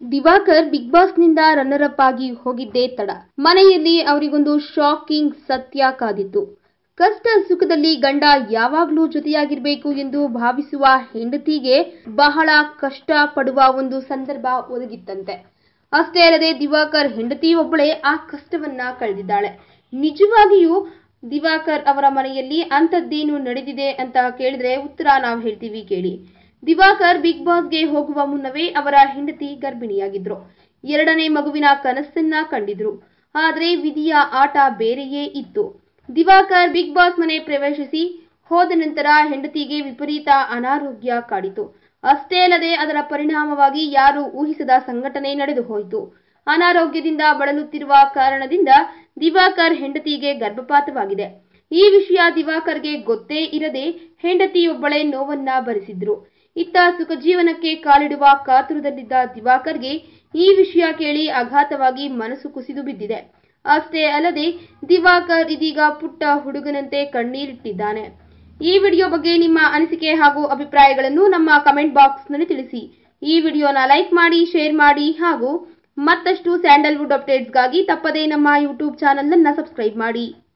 Diwakar big ಬಾಸ್ನಿಂದ runner up ಆಗಿ ಹೋಗಿದ್ದೇ ತಡ ಮನೆಯಲ್ಲಿ ಅವರಿಗೊಂದು ಶಾಕಿಂಗ್ ಸತ್ಯ ಕಾದಿತ್ತು ಕಷ್ಟ ಸುಖದಲ್ಲಿ ಗಂಡ ಯಾವಾಗಲೂ ಜೊತೆಯಾಗಿರ್ಬೇಕು ಎಂದು ಭಾವಿಸುವ ಹೆಂಡತಿಗೆ ಬಹಳ ಕಷ್ಟ ಪಡುವ ಒಂದು ಸಂದರ್ಭ ಒದಗಿತ್ತಂತೆ ಅಷ್ಟೇ ಅಲ್ಲದೆ ದಿವಾಕರ್ ಹೆಂಡತಿಯೊಬ್ಬಳೇ ಆ ಕಷ್ಟವನ್ನ ಕಳೆದಿದ್ದಾಳೆ ನಿಜವಾಗಿಯೂ ದಿವಾಕರ್ ಅವರ ಮನೆಯಲ್ಲಿ ಅಂಥದ್ದೇನು ನಡೆದಿದೆ ಅಂತ ಕೇಳಿದ್ರೆ ಉತ್ತರ ನಾವು ಹೇಳ್ತೀವಿ ಕೇಳಿ ದಿವಾಕರ್ ಬಿಗ್ ಬಾಸ್ಗೆ ಹೋಗುವ ಮುನ್ನವೇ ಅವರ ಹೆಂಡತಿ ಗರ್ಭಿಣಿಯಾಗಿದ್ರು ಎರಡನೇ ಮಗುವಿನ ಕನಸನ್ನ ಕಂಡಿದ್ರು ಆದ್ರೆ ವಿಧಿಯ ಆಟ ಬೇರೆಯೇ ಇತ್ತು ದಿವಾಕರ್ ಬಿಗ್ ಬಾಸ್ ಮನೆ ಪ್ರವೇಶಿಸಿ ಹೋದ ನಂತರ ಹೆಂಡತಿಗೆ ವಿಪರೀತ ಅನಾರೋಗ್ಯ ಕಾಡಿತು ಅಷ್ಟೇ ಅಲ್ಲದೆ ಅದರ ಪರಿಣಾಮವಾಗಿ ಯಾರು ಊಹಿಸದ ಸಂಘಟನೆ ನಡೆದು ಹೋಯಿತು ಅನಾರೋಗ್ಯದಿಂದ ಬಳಲುತ್ತಿರುವ ಕಾರಣದಿಂದ ದಿವಾಕರ್ ಹೆಂಡತಿಗೆ ಗರ್ಭಪಾತವಾಗಿದೆ ಈ ವಿಷಯ ದಿವಾಕರ್ಗೆ ಗೊತ್ತೇ ಇರದೆ ಹೆಂಡತಿಯೊಬ್ಬಳೇ ನೋವನ್ನ ಭರಿಸಿದ್ರು ಇತ್ತ ಸುಖ ಜೀವನಕ್ಕೆ ಕಾಲಿಡುವ ಕಾತುರದಲ್ಲಿದ್ದ ದಿವಾಕರ್ಗೆ ಈ ವಿಷಯ ಕೇಳಿ ಅಘಾತವಾಗಿ ಮನಸ್ಸು ಕುಸಿದು ಬಿದ್ದಿದೆ ಅಷ್ಟೇ ಅಲ್ಲದೆ ದಿವಾಕರ್ ಇದೀಗ ಪುಟ್ಟ ಹುಡುಗನಂತೆ ಕಣ್ಣೀರಿಟ್ಟಿದ್ದಾನೆ ಈ ವಿಡಿಯೋ ಬಗ್ಗೆ ನಿಮ್ಮ ಅನಿಸಿಕೆ ಹಾಗೂ ಅಭಿಪ್ರಾಯಗಳನ್ನು ನಮ್ಮ ಕಮೆಂಟ್ ಬಾಕ್ಸ್ನಲ್ಲಿ ತಿಳಿಸಿ ಈ ವಿಡಿಯೋನ ಲೈಕ್ ಮಾಡಿ ಶೇರ್ ಮಾಡಿ ಹಾಗೂ ಮತ್ತಷ್ಟು ಸ್ಯಾಂಡಲ್ವುಡ್ ಅಪ್ಡೇಟ್ಸ್ಗಾಗಿ ತಪ್ಪದೇ ನಮ್ಮ ಯೂಟ್ಯೂಬ್ ಚಾನಲ್ ಅನ್ನ ಸಬ್ಸ್ಕ್ರೈಬ್ ಮಾಡಿ